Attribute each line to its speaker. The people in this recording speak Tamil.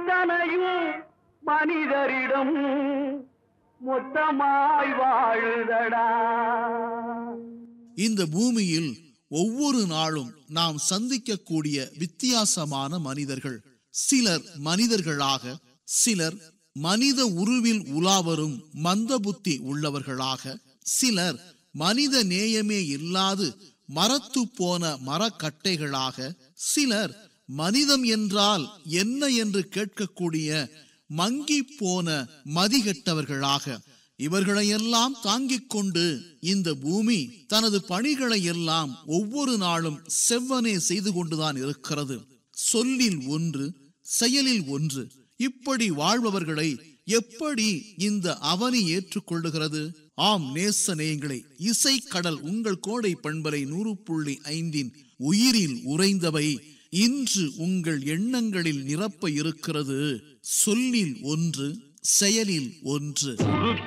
Speaker 1: இத்தனையும் மனிதரிடம் மொத்தமாய் வாழுதடா
Speaker 2: இந்த பூமியில் ஒவ்வொரு நாளும் நாம் சந்திக்கக்கூடிய வித்தியாசமான மனிதர்கள் சிலர் மனிதர்களாக சிலர் மனித உருவில் உலாவரும் மந்தபுத்தி உள்ளவர்களாக சிலர் மனித நேயமே இல்லாது மரத்து போன மரக்கட்டைகளாக சிலர் மனிதம் என்றால் என்ன என்று கேட்கக்கூடிய மங்கி போன மதிகெட்டவர்களாக இவர்களையெல்லாம் தாங்கிக் கொண்டு இந்த பூமி தனது பணிகளை எல்லாம் ஒவ்வொரு நாளும் செவ்வனே செய்து கொண்டுதான் இருக்கிறது சொல்லில் ஒன்று செயலில் ஒன்று இப்படி வாழ்பவர்களை எப்படி இந்த அவனி ஏற்றுக்கொள்ளுகிறது ஆம் நேச நேயங்களே இசை கடல் உங்கள் கோடை பண்பலை நூறு புள்ளி ஐந்தின் உயிரில் உறைந்தவை இன்று உங்கள் எண்ணங்களில் நிரப்ப இருக்கிறது சொல்லில் ஒன்று செயலில் ஒன்று